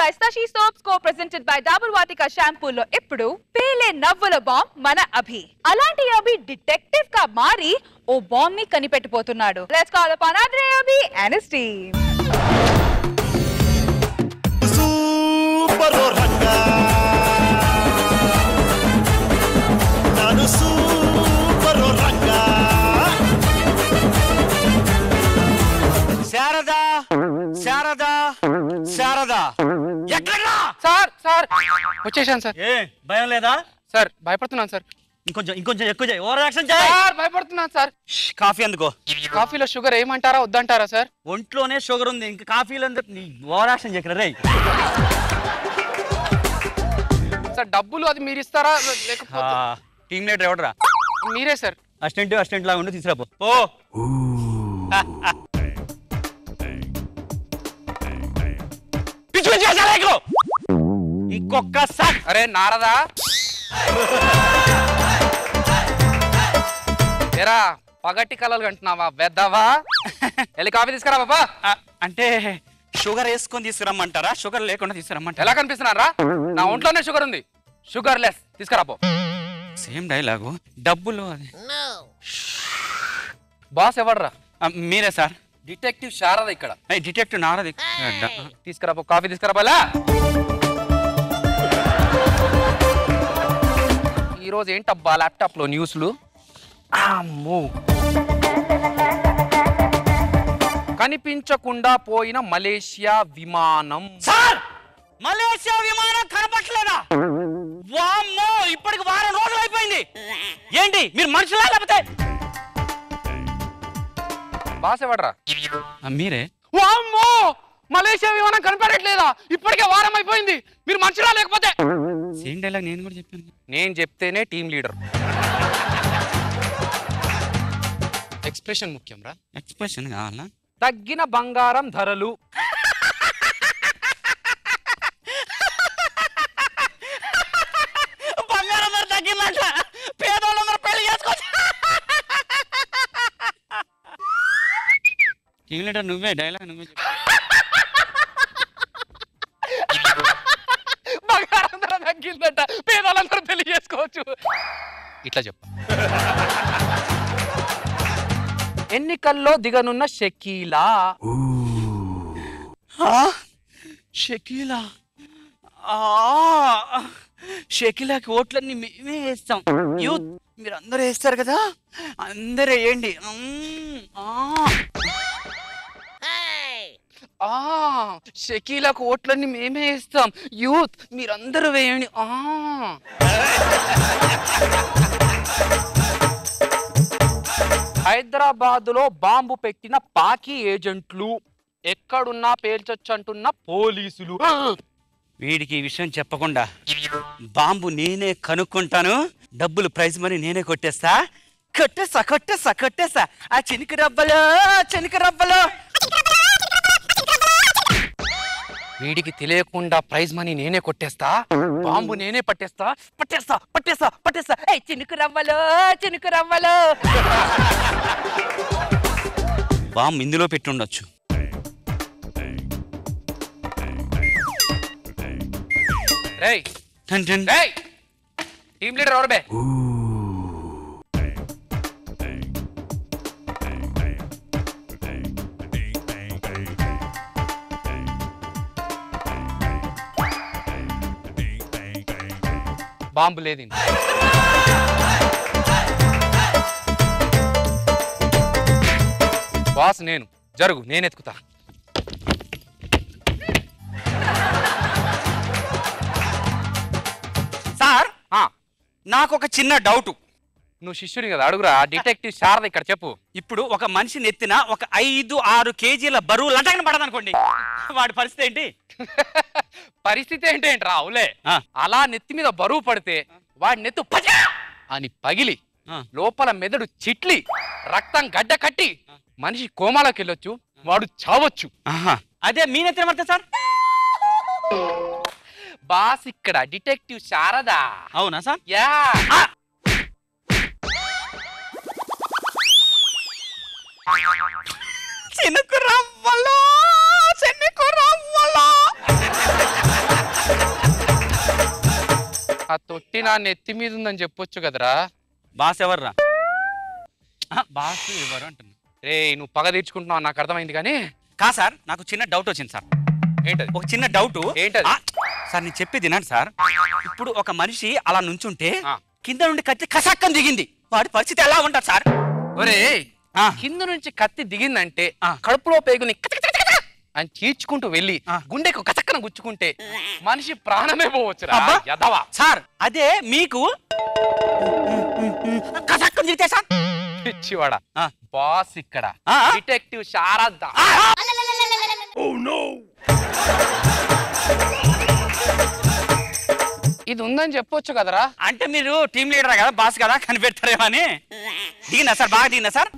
By Sashi soaps co presented by Dabur Vatika షాంపూలో ఇప్పుడు పేలే నవ్వుల బాంబ్ మన అభి అలాంటి అభి డిటెక్టివ్ గా మారి ఓ బాంబ్ ని కనిపెట్టిపోతున్నాడు let's call upon Adhre Abhi and his team super Ranga ನಾನು సూపర్ రంగా శారదా శారదా శారదా ఎక్కడా సార్ సార్ వచ్చేసాను సార్ ఏ భయం లేదా సార్ భయపడుతున్నాను సార్ ఇంకొంచెం ఇంకొంచెం ఎక్కువ చేయి ఓవర్ యాక్షన్ చేయి సార్ భయపడుతున్నాను సార్ ష్, కాఫీ అందుకో కాఫీలో షుగర్ ఏమంటారా వద్దంటారా సార్ ఒంట్లోనే షుగర్ ఉంది ఇంకా కాఫీలో ఎందుకు నీ ఓవర్ యాక్షన్ చేయకరా రే సార్ డబ్బులు అది మీరు ఇస్తారా లేకపోతే టీమ్ లీడర్ ఎవడరా మీరే సార్ అసిస్టెంట్ అసిస్టెంట్ లాగా ఉండి తీసుకురాపో ఓ పిచ్చి పిచ్చి వేషాలు వేయకు. ఇంకొక్కసారి అరే నారదా ఎరా పగటి కలలు కంటున్నావా వెద్దవా వెళ్ళి కాఫీ తీసుకురా బాబా ఆ, అంటే షుగర్ వేసుకొని తీసుకురమ్మంటారా షుగర్ లేకుండా తీసుకురమ్మంటారా ఎలా కనిపిస్తున్నారా నా ఒంట్లోనే షుగర్ ఉంది షుగర్ లెస్ తీసుకురా పో సేమ్ డైలాగు డబ్బులు అది బాస్ ఎవడరా ఆ, మీరే సార్ డిటెక్టివ్ శారద ఇక్కడ డిటెక్టివ్ నారది తీసుకురా పో కాఫీ తీసుకురా పోలా ఈరోజు ఏంటబ్బా ల్యాప్టాప్ లో న్యూస్లు అమ్మో కనిపించకుండా పోయిన మలేషియా విమానం సార్ మలేషియా విమానం కనపట్లేదా వామ్మో ఇప్పటికి వారం రోజులు అయిపోయింది ఏంటి మీరు మనుషులా లేకపోతే బాస్ ఎవడరా ఆ, మీరే వామ్మో మలేషియా విమానం కనపడట్లేదా ఇప్పటికే వారం అయిపోయింది మీరు మనుషులా లేకపోతే సేమ్ డైలాగ్ నేను కూడా చెప్పాను నేను చెప్తేనే టీం లీడర్ ఎక్స్ప్రెషన్ ముఖ్యం రా ఎక్స్ప్రెషన్ కావాలా తగ్గిన బంగారం ధరలు బంగారం ధర తగ్గిందంట పేదోళ్ళందరూ పెళ్లి చేసుకోవచ్చు టీం లీడర్ నువ్వే డైలాగ్ నువ్వే చెప్పు. బంగారం ధర తగ్గిందంట పేదలందరూ పెళ్లి చేసుకోవచ్చు ఇట్లా చెప్ప ఎన్నికల్లో దిగనున్న షకీలా ఆ, షకీలా ఆ, షకీలాకి ఓట్లన్నీ మేమే వేస్తాం యూత్ మీరు అందరూ వేస్తారు కదా అందరూ వేయండి మ్మ్, ఆ. ఆ షకీలకు ఓట్లన్నీ మేమే ఇస్తాం యూత్ మీరందరూ వేయండి ఆ హైదరాబాద్ లో బాంబు పెట్టిన పాకి ఏజెంట్లు ఎక్కడున్నా పేల్చొచ్చు అంటున్న పోలీసులు వీడికి ఈ విషయం చెప్పకుండా బాంబు నేనే కనుక్కుంటాను డబ్బులు ప్రైజ్ మనీ నేనే కొట్టేస్తా కొట్టేస్తా కొట్టేస్తా కొట్టేస్తా ఆ చినికి రబ్బలో చినికి రబ్బలో వీడికి తెలియకుండా ప్రైజ్ మనీ నేనే కొట్టేస్తా బాంబు నేనే పట్టేస్తా పట్టేస్తా పట్టేస్తా పట్టేస్తా ఏ చినుకు రవ్వలో చినుకు రవ్వలో బాంబు ఇందులో పెట్టి ఉండొచ్చు రేయ్ టన్ టన్. రేయ్ టీమ్ లీడర్ ఎవరు బే బాంబు లేదు ఇందులో. బాస్ నేను జరుగు నేను ఎత్తుకుతా సార్ ఆ, నాకు ఒక చిన్న డౌట్ నువ్వు శిష్యుని కదా అడుగురా డిటెక్టివ్ శారద ఇక్కడ చెప్పు ఇప్పుడు ఒక మనిషిని ఎత్తిన ఒక ఐదు ఆరు కేజీల బరువు లంటకన పడదనుకోండి వాడి పరిస్థితి ఏంటి పరిస్థితి ఏంటి ఏంట్రా అవులే ఆ. అలా నెత్తి మీద బరువు పడితే వాడి నెత్తు పచా అని పగిలి ఆ. లోపల మెదడు చిట్లి రక్తం గడ్డ కట్టి మనిషి కోమాలోకి వెళ్ళొచ్చు వాడు చావచ్చు ఆహా. అదే మీ నెత్తిన పడితే సార్ బాస్ ఇక్కడ డిటెక్టివ్ శారదా అవునా సార్ యా చినుకు రవ్వలో చినుకు రవ్వలో పెట్టి నా నెత్తి మీద ఉందని చెప్పొచ్చు కదరా బాస్ ఎవర్రా ఆ, బాస్ ఎవరు అంటున్నా రే నువ్వు పగ తీర్చుకుంటున్నావు నాకు అర్థమైంది కానీ కా సార్ నాకు చిన్న డౌట్ వచ్చింది సార్ ఏంటది ఒక చిన్న డౌట్ ఏంటది? సార్ నేను చెప్పేది వినండి సార్ ఇప్పుడు ఒక మనిషి అలా నుంచుంటే ఆ. కింద నుండి కత్తి కసక్కని దిగింది వాడి పరిస్థితి ఎలా ఉంటుంది సార్ ఒరే ఆ. కింద నుంచి కత్తి దిగిందంటే ఆ. కడుపులో పేగుని కచ కచ కచ కచ అని చీల్చుకుంటూ వెళ్ళి ఆ. గుండెకు కచక్కన గుచ్చుకుంటే మనిషి ప్రాణమే పోవచ్చురా అబ్బా. యదవా సార్ అదే మీకు కసక్కని దిగితే సార్ పిచ్చివాడా ఆ. బాస్ ఇక్కడ ఆ. డిటెక్టివ్ శారద ఇది ఉందని చెప్పొచ్చు కదరా అంటే మీరు టీం లీడర్ కదా బాస్ కదా కనిపెడతారేమో అని దిగినా సార్ బాగా దిగినా సార్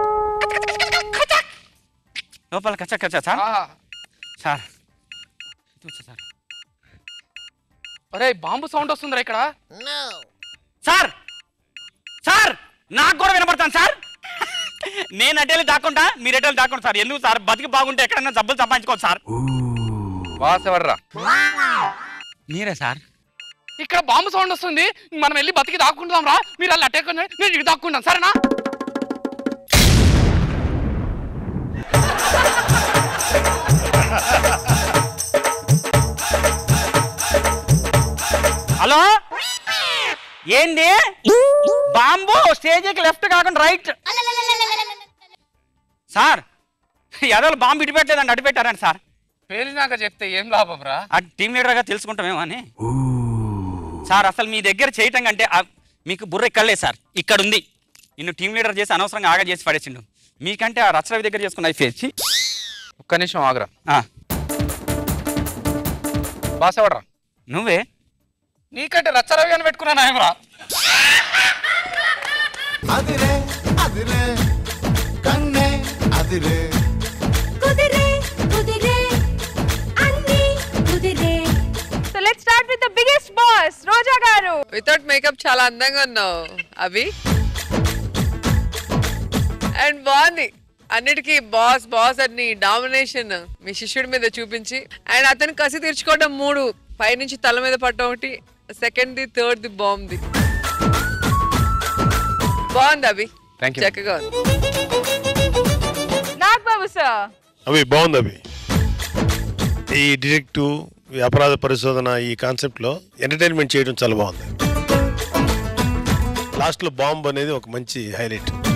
లోపల కచ్చ కచ్చ సార్ ఆ. సార్ చూసా సార్ ఒరే బాంబు సౌండ్ వస్తుందిరా ఇక్కడ సార్ సార్ నాకు కూడా వినపడతాను సార్ నేను అడ్డేళ్ళు దాక్కుంటా మీరు అడ్డేళ్ళు దాక్కుంటా సార్ ఎందుకు సార్ బతికి బాగుంటే ఎక్కడైనా జబ్బులు సంపాదించుకోవచ్చు సార్ బాస్ ఎవర్రా మీరే సార్ ఇక్కడ బాంబు సౌండ్ వస్తుంది మనం వెళ్ళి బతికి దాక్కుంటాం రా మీరు అలా అట్టేకొని నేను ఇక్కడ దాక్కుంటాను సరేనా హలో ఏంది బాంబు స్టేజ్కి లెఫ్ట్ కాకుండా రైట్ సార్ ఎదలు బాంబు ఇటు పెట్టలేదండి అటు పెట్టారండి సార్ పేలినాక చెప్తే ఏం లాభం రా ఆ టీం లీడర్గా తెలుసుకుంటామేమో అని సార్ అసలు మీ దగ్గర చేయటం కంటే ఆ మీకు బుర్ర ఎక్కడలే సార్ ఇక్కడ ఉంది నిన్ను టీం లీడర్ చేసి అనవసరంగా ఆగా చేసి పడేసిండు మీకంటే ఆ రచరవి దగ్గర చేసుకున్న ఫేస్ ఒక్క నిమిషం ఆగురా బాస్ ఎవడరా నువ్వే నీకంటే రచ్చరవి అని పెట్టుకున్నాను ఆయమరా అదిరే అదిరే కన్నే అదిరే కుదిరే కుదిరే అన్ని కుదిరే so let's start with the biggest boss Roja గారు వితౌట్ మేకప్ చాలా అందంగా ఉన్నావు అవి అండ్ బాగుంది అన్నిటికీ బాస్ బాస్ అని డామినేషన్ మీ శిష్యుడి మీద చూపించి అండ్ అతను కసి తీర్చుకోవడం మూడు పైనుంచి తల మీద పట్టడం ఒకటి సెకండ్ ది థర్డ్ ది బాంబ్ ది బాగుంది అవి Thank you. చక్కగా ఉంది నాగ్ బాబు సార్ అవి బాగుంది అవి ఈ డిటెక్టివ్ ఈ అపరాధ పరిశోధన ఈ కాన్సెప్ట్లో ఎంటర్టైన్మెంట్ చేయడం చాలా బాగుంది లాస్ట్లో బాంబ్ అనేది ఒక మంచి హైలైట్